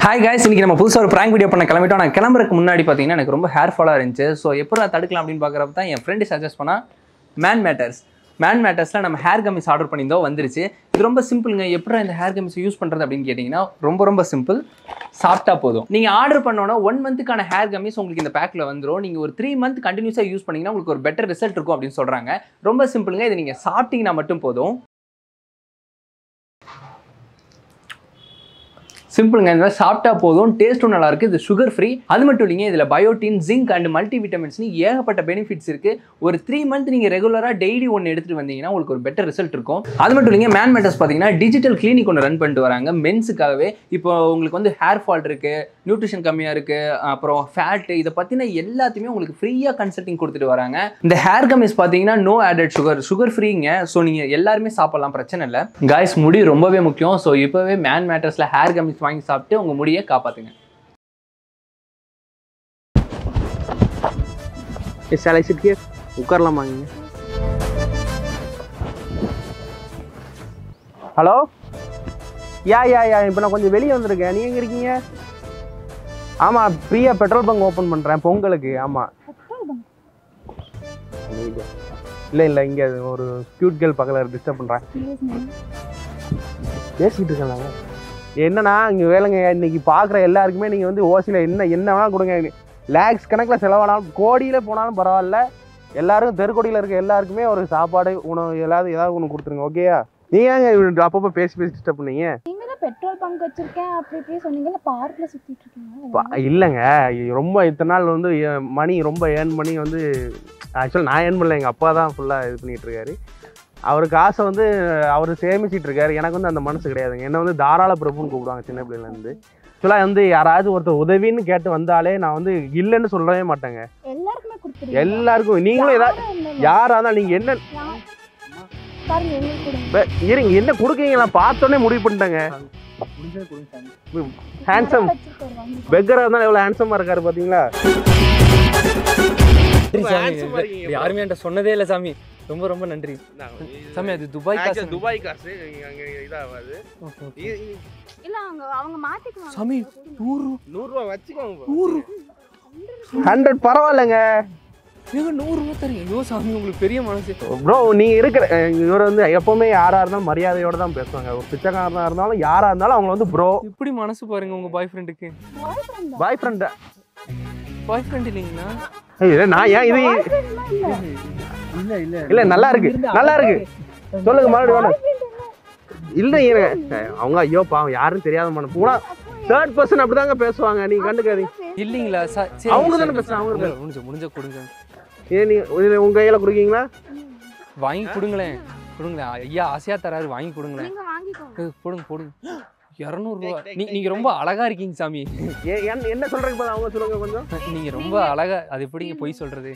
Hi guys இன்னைக்கு நம்ம புதுசாக ஒரு ப்ராங்க் வீடியோ பண்ண கிளம்பிட்டோம் நான் கிளம்புறதுக்கு முன்னாடி பார்த்தீங்கன்னா எனக்கு ரொம்ப ஹேர் ஃபாலாக இருந்துச்சு ஸோ எப்போ நான் தடுக்கலாம் அப்படின்னு பார்க்குறப்ப தான் என் ஃப்ரெண்டு சஜஸ்ட் பண்ணா மேன் மேட்டர்ஸ் மேன் மேட்டர்ஸில் நம்ம ஹேர் கமிஸ் ஆர்டர் பண்ணியிருந்தோம் வந்துருச்சு இது ரொம்ப சிம்பிளுங்க எப்படி இந்த ஹேர் கமிஸ் யூஸ் பண்ணுறது அப்படின்னு கேட்டிங்கன்னா ரொம்ப ரொம்ப சிம்பிள் சாப்பிட்டா போதும் நீங்கள் ஆர்டர் பண்ணோன்னா ஒன் மந்த்துக்கான ஹேர் கமிஸ் உங்களுக்கு இந்த பேக்கில் வந்துடும் நீங்கள் ஒரு த்ரீ மந்த் கண்டினியூஸாக யூஸ் பண்ணிங்கன்னா உங்களுக்கு ஒரு பெட்டர் ரிசல்ட் இருக்கும் அப்படின்னு சொல்கிறாங்க ரொம்ப சிம்பிளுங்க இது நீங்கள் சாப்பிட்டீங்கன்னா மட்டும் போதும் சிம்பிளுங்க இந்த மாதிரி சாப்பிட்டா போதும் டேஸ்ட்டும் நல்லா இருக்கு இது சுகர் ஃப்ரீ அது மட்டும் இல்லைங்க இதில் பயோட்டின் ஜிங்க் அண்ட் மல்டி விட்டமின்ஸ்னு ஏகப்பட்ட பெனிஃபிட்ஸ் இருக்கு ஒரு த்ரீ மந்த் நீங்கள் ரெகுலராக டெய்லி ஒன்று எடுத்துட்டு வந்தீங்கன்னா உங்களுக்கு ஒரு பெட்டர் ரிசல்ட் இருக்கும் அது மட்டும் இல்லைங்க மேன் மேட்டர்ஸ் பார்த்தீங்கன்னா டிஜிட்டல் கிளினிக் ஒன்று ரன் பண்ணிட்டு வராங்க மென்ஸுக்காகவே இப்போ உங்களுக்கு வந்து ஹேர் ஃபால் இருக்கு நியூட்ரிஷன் கம்மியாக இருக்கு அப்புறம் ஃபேட்டு இதை பற்றின எல்லாத்தையுமே உங்களுக்கு ஃப்ரீயாக கன்சல்டிங் கொடுத்துட்டு வராங்க இந்த ஹேர் கமிஸ் பார்த்தீங்கன்னா நோ ஆடட் சுகர் சுகர் ஃப்ரீங்க ஸோ நீங்கள் எல்லாருமே சாப்பிடலாம் பிரச்சனை இல்லை காய்ஸ் முடி ரொம்பவே முக்கியம் ஸோ இப்போவே மேன் மேட்டர்ஸில் ஹேர் கமிஸ் வாங்கி சாப்பிட்டு உங்கள் முடியை காப்பாற்றுங்க சாலை சிட்டியே உட்காரலாமாங்க ஹலோ யா யா யா இப்போ நான் கொஞ்சம் வெளியே வந்திருக்கேன் நீ எங்கே இருக்கீங்க ஆமாம் ஃப்ரீயாக பெட்ரோல் பங்க் ஓப்பன் பண்ணுறேன் பொங்கலுக்கு ஆமாம் இல்லை இல்லை இங்கே ஒரு க்யூட் கேர்ள் பக்கத்தில் டிஸ்டர்ப் பண்ணுறேன் பேசிக்கிட்டு இருக்காங்க என்னன்னா இங்கே வேலைங்க இன்னைக்கு பார்க்குற எல்லாருக்குமே நீங்கள் வந்து ஓசியில் என்ன என்ன வேணாலும் கொடுங்க லேக்ஸ் கணக்கில் செலவானாலும் கோடியில் போனாலும் பரவாயில்ல எல்லாரும் தெருக்கோடியில் இருக்க எல்லாருக்குமே ஒரு சாப்பாடு உணவு ஏதாவது ஏதாவது ஒன்று கொடுத்துருங்க ஓகேயா நீங்கள் ஏங்க அப்பப்போ பேசி பேசி டிஸ்டர்ப் பண்ணீங்க நீங்க தான் பெட்ரோல் பங்க் வச்சிருக்கேன் அப்படி இப்படி சொன்னீங்கல்ல பார்க்ல சுத்திட்டு இருக்கீங்க ப- இல்லைங்க ரொம்ப இத்தனை நாள் வந்து மணி ரொம்ப ஏர்ன் பண்ணி வந்து ஆக்சுவலாக நான் ஏர்ன் பண்ணல எங்கள் அப்பா தான் ஃபுல்லாக இது பண்ணிட்டு இருக்காரு அவருக்கு ஆசை வந்து அவர் சேமிச்சிட்டு இருக்காரு எனக்கு வந்து அந்த மனசு கிடையாதுங்க என்ன வந்து தாராள பிரபுன்னு கூப்பிடுவாங்க சின்ன பிள்ளைலேருந்து ஆக்சுவலாக வந்து யாராவது ஒருத்தர் உதவின்னு கேட்டு வந்தாலே நான் வந்து இல்லைன்னு சொல்லவே மாட்டேங்க எல்லாருக்குமே கொடுத்துருக்கீங்க எல்லாருக்கும் நீங்களும் ஏதாவது யாராக இருந்தால் நீங்கள் என்ன பாருங்க எங்களுக்கு கொடுங்க ப- இருங்க என்ன கொடுக்கீங்க நான் பார்த்தோன்னே முடிவு பண்ணிட்டேங்க ஹேண்ட்ஸம் வச்சிருக்காரு வாங்கி பெக்கராக இருந்தாலும் எவ்வளோ ஹேண்ட்ஸமாக இருக்காரு பார்த்தீங்களா handsome ஆ இருக்கீங்க. யாருமே என்கிட்ட சொன்னதே இல்லை சாமி ரொம்ப ரொம்ப நன்றி சாமி அது துபாய் காசு துபாய் காசு அங்கே இதாகாது இல்ல அவங்க அவங்க மாத்திக்குவாங்க சாமி நூறு நூறுரூவா வச்சுக்கோங்க நூறு ஹண்ட்ரட் பரவாயில்லைங்க ஏங்க நூறுரூவா தரீங்க ஐயோ சாமி உங்களுக்கு பெரிய மனசு ப்ரோ நீங்கள் இருக்கிற அஹ் இவர் வந்து எப்பவுமே யாராக இருந்தாலும் மரியாதையோட தான் பேசுவாங்க ஒரு பிச்சைக்காரனாக இருந்தாலும் யாராக இருந்தாலும் அவங்க வந்து ப்ரோ இப்படி மனசு பாருங்க உங்க பாய் ஃப்ரெண்டுக்கு பாய் ஃப்ரெண்ட் பாய் ஃப்ரெண்ட் இல்லைங்களா நான் ஏன் இது இல்ல இல்ல இல்லை நல்லா இருக்கு நல்லா இருக்கு சொல்லுங்க மறுபடியும் வேணும் இல்லை இருங்க அவங்க ஐயோ பாவம் யாரும் தெரியாத மன போனா தேர்ட் பர்சன் அப்படிதாங்க பேசுவாங்க நீங்க கண்டுக்காதீங்க இல்லைங்களா சா- சரி, அவங்க சரி. தானே பேசுறாங்க, அவங்க முடிஞ்ச- முடிஞ்ச முடிஞ்ச கொடுங்க ஏன் நீ இது உங்க கையில கொடுக்கீங்களா வாங்கி கொடுங்களேன் கொடுங்களேன் ஐயா ஆசையா தராரு வாங்கி கொடுங்களேன் நீங்க வாங்கிக்கோங்க ஏய், போடுங்க போடுங்க இரநூறுவா நீ நீங்க ரொம்ப அழகா இருக்கீங்க சாமி ஏ- என்ன- என்ன சொல்றீங்க பாரு, அவங்க சொல்லுங்க கொஞ்சம் நீங்க ரொம்ப அழகா அது எப்படிங்க பொய் சொல்றது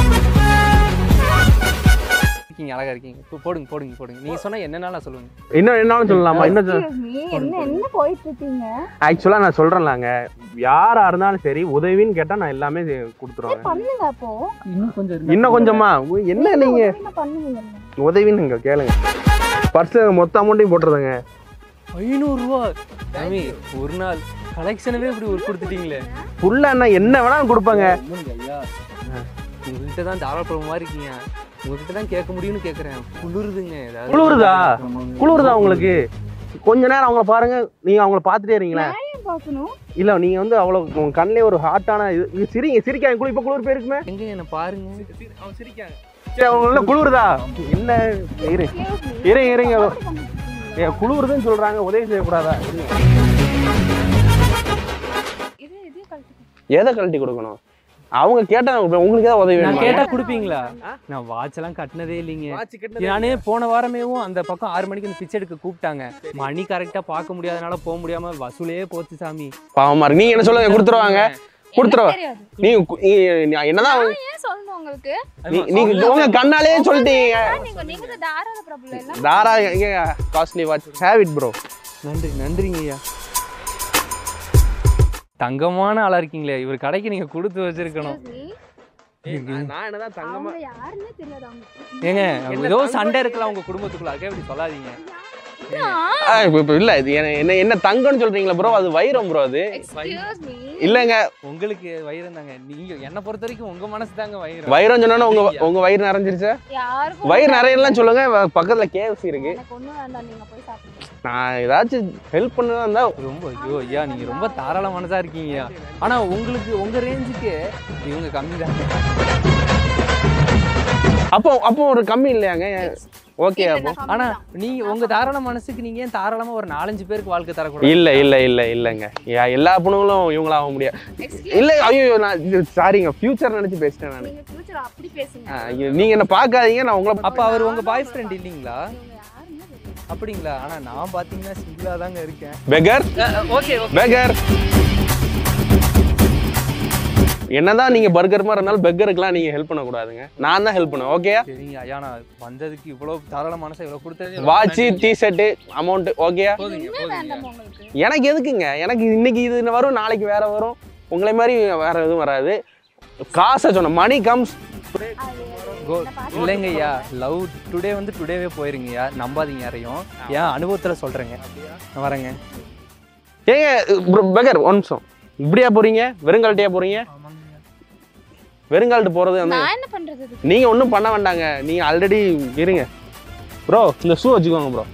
இருக்கீங்க அழகா இருக்கீங்க இப்போ போடுங்க போடுங்க போடுங்க நீங்க சொன்னா என்னன்னாலும் நான் சொல்லுங்க இன்னும் என்னாலும் சொல்லலாமா இன்னும் Excuse me, என்ன என்ன போயிட்டு இருக்கீங்க ஆக்சுவலா நான் சொல்றேன்லாங்க யாரா இருந்தாலும் சரி உதவின்னு கேட்டா நான் எல்லாமே கொடுத்துருவாங்க பண்ணுங்க அப்போ இன்னும் கொஞ்சம் இன்னும் கொஞ்சமா உ- என்ன நீங்க உதவினா பண்ணுவீங்க உதவின்னு நீங்க கேளுங்க பர்ஸ் மொத்த அமௌண்ட்டையும் போட்டுருதுங்க ஐநூறுரூவா சாமி ஒரு நாள் கலெக்ஷனவே இப்படி ஒரு கொடுத்துட்டீங்களே ஃபுல்லா என்ன என்ன வேணாலும் கொடுப்பாங்க ஐயா உங்ககிட்ட தான் தாராளமாக இருக்கீங்க உங்ககிட்ட தான் கேட்க முடியும்னு கேட்குறேன் குளிருதுங்க ஏதாவது குளிருதா? குளிருதா உங்களுக்கு கொஞ்ச நேரம் அவங்கள பாருங்க நீங்க அவங்கள பார்த்துட்டே இருக்கீங்களா ஏன் பார்க்கணும் இல்ல நீங்க வந்து அவ்வளவு உங்க கண்ணிலே ஒரு ஹாட்டான இது இது சிரிங்க சிரிக்காங்க குளி இப்ப குளிர் போயிருக்குமே எங்க என்ன பாருங்க அவன் சிரிக்காங்க சரி அவங்க குளிருதா என்ன இரு Excuse me. இருங்க இருங்க Order பண்ணிட்டு இருக்கீங்களா? ஏ, குளிருதுன்னு சொல்றாங்க உதவி செய்யக்கூடாதா இருங்க. இது இதே கழட்டி எதை கழட்டி கொடுக்கணும் அவங்க கேட்டா உங்களுக்கு ஏதாவது உதவி நான் வேணுமா? கேட்டா கொடுப்பீங்களா நான் வாட்ச் எல்லாம் கட்டினதே இல்லைங்க நானே போன வாரமேவும் அந்த பக்கம் ஆறு மணிக்கு அந்த பிச்சை எடுக்க கூப்பிட்டாங்க மணி கரெக்டா பார்க்க முடியாதனால போக முடியாம வசூலே போச்சு சாமி பாவமா இருக்கு. நீங்க என்ன சொல்லுங்க கொடுத்துருவாங்க கொடுத்துருவா எனக்கு தெரியாது நீங்க கு- நீ- நீ- என்னதான் நான் ஏன் சொல்லணும் உங்களுக்கு நீ- நீங்க உங்க கண்ணாலே சொல்லிட்டீங்க நீங்க நீங்க தான் தாராள பிரபலம் எல்லாம் தாரா எங்க costly watch have it bro நன்றி நன்றிங்க ஐயா தங்கமான ஆளா இருக்கீங்களே இவர் கடைக்கு நீங்க கொடுத்து வச்சிருக்கணும் Excuse me. நான் என்னதான் தங்கமா அவங்க யாருன்னே தெரியாது அவங்க ஏங்க என்ன ஏதோ தங்கம் சண்டை இருக்கலாம் உங்க குடும்பத்துக்குள்ள அதுக்கே இப்படி சொல்லாதீங்க ஆ, இப்ப இப்ப இல்ல இது என்ன- என்ன என்ன தங்கம்னு சொல்றீங்களா ப்ரோ அது வைரம் ப்ரோ அது எக்ஸ்கியூஸ் மீ இல்லங்க உங்களுக்கு வயிறம் தாங்க நீங்க என்ன பொறுத்த வரைக்கும் உங்க மனசு தாங்க வயிறு வைரம் சொன்னா உங்க உங்க வயிறு நிறைஞ்சிருச்சா யாருக்கும் வயிறு நிறையலாம் சொல்லுங்க வ- பக்கத்துல கேஎஃப்சி இருக்கு எனக்கு ஒண்ணும் வேண்டாம் நீங்க போய் சாப்பிடுங்க நான் ஏதாச்சும் ஹெல்ப் பண்ணதா இருந்தா ரொம்ப ஐயோ ஐயா நீங்க ரொம்ப தாராள மனசா இருக்கீங்க ஆனா உங்களுக்கு உங்க ரேஞ்சுக்கு இவங்க கம்மி தாங்க அப்போ அப்போ ஒரு கம்மி இல்லையாங்க ஓகே அப்போ ஆனா நீங்க உங்க தாராள மனசுக்கு நீங்க ஏன் தாராளமா ஒரு நாலஞ்சு பேருக்கு வாழ்க்கை தரக்கூடாது இல்ல இல்ல இல்ல இல்லைங்க யா- எல்லா பொண்ணுங்களும் இவங்களா ஆக முடியாது எக்ஸ்கியூஸ் இல்ல ஐயோ நான் சாரிங்க ஃபியூச்சர் நினைச்சு பேசிட்டேன் நான் நீங்க ஃபியூச்சர் அப்படி பேசுங்க ஐயோ, நீங்க என்ன பார்க்காதீங்க நான் உங்களை அப்ப அவர் உங்க பாய் ஃப்ரெண்ட் இல்லீங்களா இவங்க யாருன்னு தெரியல. அப்படிங்களா ஆனா நான் பாத்தீங்கன்னா சிங்கிளா தாங்க இருக்கேன் பெகர் ஓகே பெகர் என்னதான் நீங்க பர்கர் மாதிரி இருந்தாலும் பெக்கருக்குலாம் நீங்க ஹெல்ப் பண்ணக்கூடாதுங்க நான் தான் ஹெல்ப் பண்ணுவேன் ஓகே சரிங்க ஐயா நான் வந்ததுக்கு இவ்வளவு தாராள மனசை இவ்வளவு கொடுத்தது watch T shirt amount okay போதுங்க என்ன போதுங்க வேண்டாம் உங்களுக்கு எனக்கு எதுக்குங்க எனக்கு இன்னைக்கு இது வரும் நாளைக்கு வேற வரும் உங்களை மாதிரி வேற எதுவும் வராது காசை சொன்ன மணி கம்ஸ் அது கோ என்ன பார்த்து இல்லைங்க ஐயா லவ் டுடே வந்து டுடேவே போயிருங்கய்யா நம்பாதீங்க யாரையும் ஏன் அனுபவத்துல சொல்றேங்க நான் வரேங்க ஏங்க பெகர் ஒரு நிமிஷம் இப்படியா போறீங்க வெறுங்கால்ட்டியா போறீங்க வெறுங்கால்ட்டு போறது வந்து நான் என்ன பண்றது இதுக்கு? நீங்க ஒன்றும் பண்ண வேண்டாங்க நீங்க ஆல்ரெடி இருங்க ப்ரோ இந்த ஷூ வச்சுக்கோங்க ப்ரோ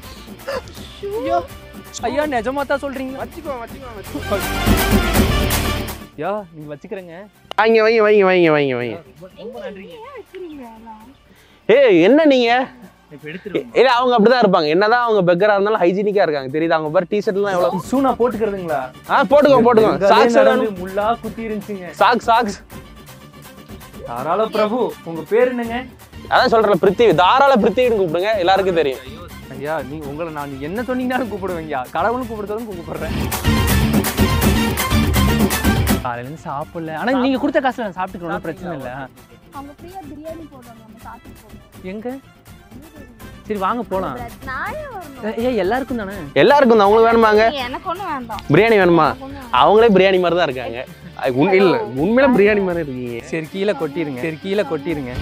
ஐயா நிஜமா தான் சொல்றீங்க வச்சுக்கோ வச்சுக்கோ ஐயா நீங்க வச்சுக்கிறேங்க வைங்க வைங்க வைங்க வைங்க வைங்க வைங்க ஏன் வைக்கிறீங்க எல்லாம்? ஏய் என்ன நீங்க இப்ப எடுத்துருங்க இல்ல அவங்க அப்படிதான் இருப்பாங்க என்னதான் அவங்க பெக்கரா இருந்தாலும் ஹைஜீனிக்கா இருக்காங்க தெரியுதா அவங்க பாரு டிஷர்ட்லாம் எவ்வளவு ஷூ நான் போட்டுக்கிறதுங்களா ஆ போட்டுக்கோ போட்டுக்கோ சாக்ஸ் நடந்து முள்ளா குத்தி இருந்துச்சுங்க சாக்ஸ் சாக்ஸ் தாராள பிரபு உங்க பேர் என்னங்க அதான் சொல்றேன் பிருத்திவி தாராள பிருத்திவின்னு கூப்பிடுங்க எல்லாருக்கும் தெரியும் ஐயா நீ உங்களை நான் என்ன சொன்னீங்கன்னாலும் கூப்பிடுவேங்கய்யா கடவுளும் கூப்பிடுறதும் கூப்பிடுறேன் காலையில இருந்து சாப்பிடல ஆனா நீங்க கொடுத்த காசுல நான் சாப்பிட்டுக்கணும் பிரச்சனை இல்ல அவங்க ஃப்ரீயா பிரியாணி போடுறாங்க நம்ம சாப்பிட்டு போடுவோம் எங்க சரி வாங்க போலாம் நான் ஏன் வரணும் ஏ எல்லாருக்கும் தானே எல்லாருக்கும் தான் அவங்களுக்கு வேணுமாங்க எனக்கு ஒண்ணும் வேண்டாம் பிரியாணி வேணுமா எனக்கு ஒண்ணும் வேண்டாம். அவங்களே பிரியாணி மாதிரி தான் இருக்காங்க அது உண்- இல்ல உண்மையில பிரியாணி மாதிரி இருக்கீங்க சரி கீழே கொட்டிருங்க சரி கீழே கொட்டிருங்க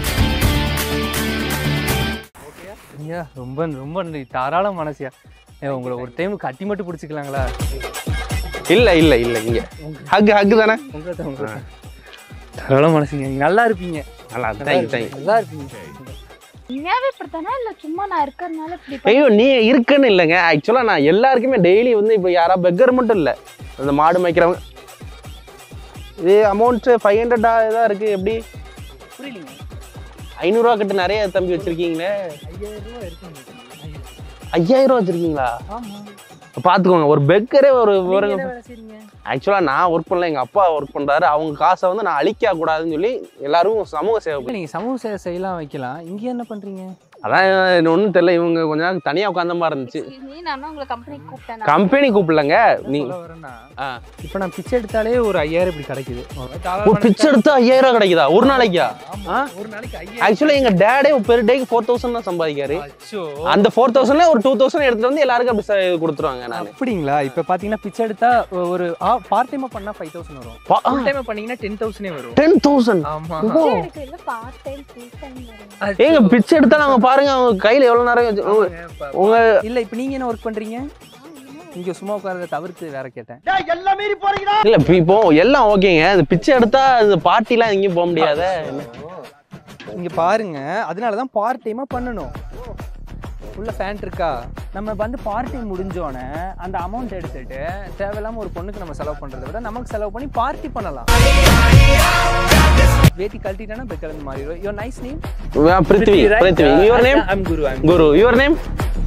ஐயா ரொம்ப ரொம்ப நன்றி தாராள மனசியா ஏ உங்களை ஒரு டைம் கட்டி மட்டும் பிடிச்சிக்கலாங்களா இல்ல இல்ல இல்ல இங்க ஹக் ஹக் தானே உங்களை தான் உங்களை தான். தாராள மனசுங்க நீங்க நல்லா இருப்பீங்க நல்லா தேங்க்யூ தேங்க்யூ நல்லா இருப்பீங்க உண்மையாவே இப்படித்தானே இல்ல சும்மா நான் இருக்கறதுனால இப்படி பண்ண- ஐயோ நீ இருக்குன்னு இல்லைங்க ஆக்சுவலாக நான் எல்லாருக்குமே டெய்லி வந்து இப்போ யாரா பெக்கர் மட்டும் இல்லை அந்த மாடு மேய்க்கிறவங்க இது அமௌண்ட்டு ஃபைவ் ஹண்ட்ரடா இதாக இருக்குது எப்படி புரியலீங்க ஐநூறுரூவா கிட்ட நிறைய தம்பி வச்சுருக்கீங்களே ஐயாயிரம் ரூபா இருக்கும் ஐயாயிரம் ரூபா வச்சுருக்கீங்களா ஆமா பார்த்துக்கோங்க ஒரு பெக்கரே ஒரு ஒரு நீங்க என்ன வேலை செய்றீங்க ஆக்சுவலாக நான் ஒர்க் பண்ணல எங்கள் அப்பா ஒர்க் பண்ணுறாரு அவங்க காசை வந்து நான் அழிக்க கூடாதுன்னு சொல்லி எல்லாரும் சமூக சேவை இல்ல, நீங்க சமூக சேவை செய்யலாம் வைக்கலாம் இங்க என்ன பண்றீங்க அதான் ஒன்றும் தெரியல இவங்க கொஞ்ச நேரம் தனியாக உட்காந்த மாதிரி இருந்துச்சு Excuse me, நான் உங்களை கம்பெனிக்கு கூப்பிட்டேன் கம்பெனி கூப்பிடலங்க நீ சொல்ல வரேன்னா ஆ. இப்போ நான் பிச்சை எடுத்தாலே ஒரு ஐயாயிரம் இப்படி கிடைக்குது ஒரு பிச்சை எடுத்தா ஐயாயிரம் ரூபா கிடைக்குதா ஒரு நாளைக்கா ஆமா, ஒரு நாளைக்கு ஐயாயிரம் ஆக்சுவலி எங்க டேடே பெர் டேக்கு ஃபோர் தௌசண்ட் தான் சம்பாதிக்காரு அச்சோ. அந்த ஃபோர் தௌசண்ட்ல ஒரு டூ தௌசண்ட் எடுத்துட்டு வந்து எல்லாருக்கும் அப்படி ச- கொடுத்துருவாங்க நான் அப்படிங்களா இப்ப பாத்தீங்கன்னா பிச்சை எடுத்தா ஒரு பார்ட் டைமா பண்ணா ஃபைவ் தௌசண்ட் வரும் ஃபுல் டைமா பண்ணீங்கன்னா டென் தௌசண்டே வரும் டென் தௌசண்ட் ஆமா எனக்கு இல்ல பார்ட் டைம் ஃபுல் டைம் வரும் ஏங்க பிச்சை எடுத்தா நாங்க பாருங்க அவங்க கையில எவ்வளவு நேரம் வச்சு- உங்க- உங்க இல்ல இப்ப நீங்க என்ன ஒர்க் பண்றீங்க இங்க சும்மா உட்காரத தவிர்த்து வேற கேட்டேன் இல்ல இப்ப இப்போ எல்லாம் ஓகேங்க இந்த பிச்சை எடுத்தா இந்த பார்ட்டிலாம் எங்கேயும் போக முடியாத இங்க பாருங்க அதனால தான் பார்ட் டைமா பண்ணணும் உள்ள ஃபேன் இருக்கா நம்ம வந்து பார்ட் டைம் முடிஞ்சோடனே அந்த அமௌண்ட் எடுத்துட்டு தேவையில்லாம ஒரு பொண்ணுக்கு நம்ம செலவு பண்றதை விட நமக்கு செலவு பண்ணி பார்ட்டி பண்ணலாம் வேட்டி கழட்டிட்டேன்னா பெக்கலந்து மாறிடும் your nice name Prithvi Prithvi your name I'm Guru I'm Guru your name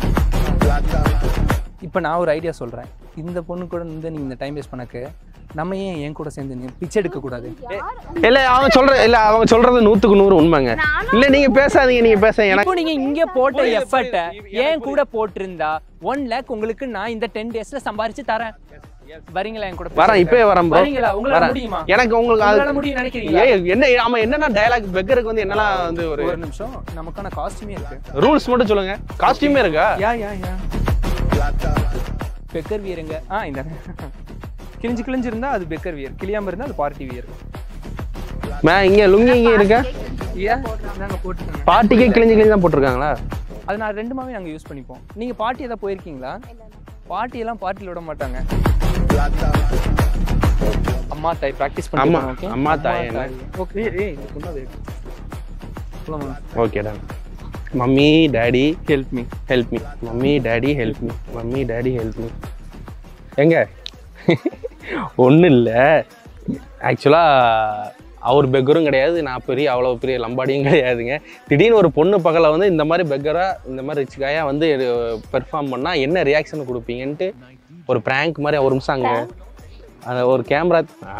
இப்போ நான் ஒரு ஐடியா சொல்றேன் இந்த பொண்ணு கூட வந்து நீங்க இந்த டைம் வேஸ்ட் பண்ணக்கு நம்ம ஏன் என் கூட சேர்ந்து நீ பிச்சை எடுக்க கூடாது இல்ல அவங்க சொல்ற இல்ல அவங்க சொல்றது நூத்துக்கு நூறு உண்மைங்க நானும் இல்ல நீங்க பேசாதீங்க நீங்க பேச எனக்கு இப்போ நீங்க இங்க போட்ட எஃபர்ட்டை ஏன் கூட போட்டிருந்தா ஒன் லேக் உங்களுக்கு நான் இந்த டென் டேஸ்ல சம்பாரிச்சு தரேன் வரீங்களா என் கூட வரேன் இப்பவே வரேன் bro. வரீங்களா உங்களால வரேன். முடியுமா எனக்கு உங்களுக்கு உங்களால அது- முடியும் நினைக்கிறீங்களா ஏய், என்ன ஆமா என்னன்னா டயலாக் பெக்கருக்கு வந்து என்னலாம் வந்து ஒரு ஒரு நிமிஷம் நமக்கான காஸ்டியூமே இருக்கு ரூல்ஸ் மட்டும் சொல்லுங்க காஸ்டியூமே இருக்கா யா யா யா பெக்கர் வியருங்க ஆ இந்த கிழிஞ்சு கிழிஞ்சு இருந்தா அது பெக்கர் வியர் கிளியாம இருந்தா அது பார்ட்டி வியர் மே இங்க லுங்கி இங்க இருக்கா ஏன் நாங்க போட்டுக்கோங்க பார்ட்டிக்கே கிழிஞ்சு கிழிஞ்சு தான் போட்டிருக்காங்களா அது நான் ரெண்டுமாவே நாங்கள் யூஸ் பண்ணிப்போம் நீங்கள் பார்ட்டி ஏதாவது போயிருக்கீங்களா பார்ட்டியெல்லாம் பார்ட்டியில் விட மாட்டாங்க அம்மா தாய் ப்ராக்டிஸ் அம்மா, பண்ணி ஓகே அம்மா தாய் என்ன? ஓகே ஏய் இந்த பொண்ணு அது சொல்லமா okay done mummy daddy help me help me mummy daddy help me mummy daddy help me எங்க ஒன்றும் இல்லை ஆக்சுவலாக அவர் பெக்கரும் கிடையாது நான் பெரிய அவ்வளோ பெரிய லம்பாடியும் கிடையாதுங்க திடீர்னு ஒரு பொண்ணு பகலை வந்து இந்த மாதிரி பெக்கராக இந்த மாதிரி ரிச் காயாக வந்து பெர்ஃபார்ம் பண்ணால் என்ன ரியாக்ஷன் கொடுப்பீங்கன்ட்டு ஒரு ப்ராங்க் மாதிரி ஒரு நிமிஷம் அங்கே அந்த ஒரு கேமரா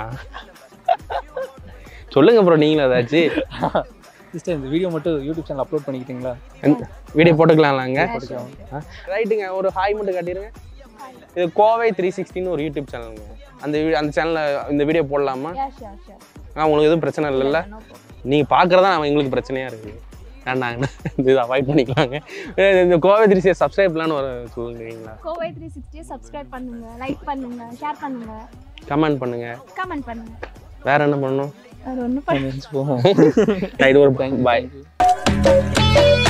சொல்லுங்க ப்ரோ நீங்களும் ஏதாச்சும் சிஸ்டர் இந்த வீடியோ மட்டும் யூடியூப் சேனல் அப்லோட் பண்ணிக்கிட்டீங்களா வீடியோ போட்டுக்கலாம்லாங்க ரைட்டுங்க ஒரு ஹாய் மட்டும் காட்டிடுங்க இது கோவை த்ரீ சிக்ஸ்டின்னு ஒரு யூடியூப் சேனலுங்க அந்த வீ- அந்த சேனலில் இந்த வீடியோ போடலாமா யா ஷியோர் ஷியோர் ஆ உங்களுக்கு எதுவும் பிரச்சனை இல்லைல்ல நீங்கள் பார்க்குறதா எங்களுக்கு பிரச்சனையாக இருக்குது வேண்டாங்கண்ணா இந்த இதை அவாய்ட் பண்ணிக்கலாங்க ஏ, இந்த கோவை த்ரீ சிக்ஸ் சப்ஸ்கிரைப்லான்னு வர சொல்லுங்களா கோவை த்ரீ சிக்ஸ்டியை சப்ஸ்கிரைப் பண்ணுங்க லைக் பண்ணுங்க ஷேர் பண்ணுங்க கமெண்ட் பண்ணுங்கள் கமெண்ட் பண்ணுங்க வேற என்ன பண்ணணும் வேறு ஒன்றும் பண்ண போவோம் இது ஒரு பாய்